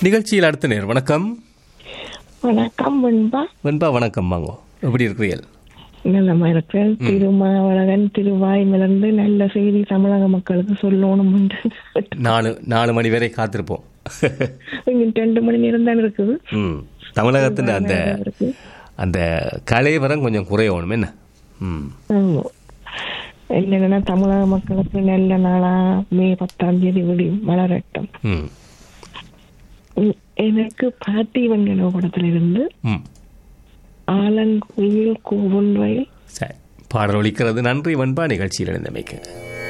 நிகழ்ச்சியில் அடுத்த நேர் வணக்கம் வணக்கம் வெண்பா வெண்பா வணக்கம் வாங்கோ எப்படி இருக்கிறீர்கள் நல்லமா இருக்கிறேன் திருமாவளகன் திருவாய் மலர்ந்து நல்ல செய்தி தமிழக மக்களுக்கு சொல்லணும் நாலு நாலு மணி வரை காத்திருப்போம் இங்க ரெண்டு மணி நேரம் தான் இருக்குது ம் தமிழகத்தின் அந்த இருக்கு அந்த கலைவரம் கொஞ்சம் குறையணும் என்ன ம் ஆமா. என்னன்னா தமிழக மக்களுக்கு நல்ல நாளா மே பத்தாம் தேதி விடி மலரட்டம் ம் உம், எனக்கு பார்த்திவன் கனவு படத்துல இருந்து ம் ஆலங்குயில் கூவுன் வயல் சரி பாடல் ஒலிக்கிறது நன்றி வெண்பா நிகழ்ச்சியில் இணைந்தமைக்கு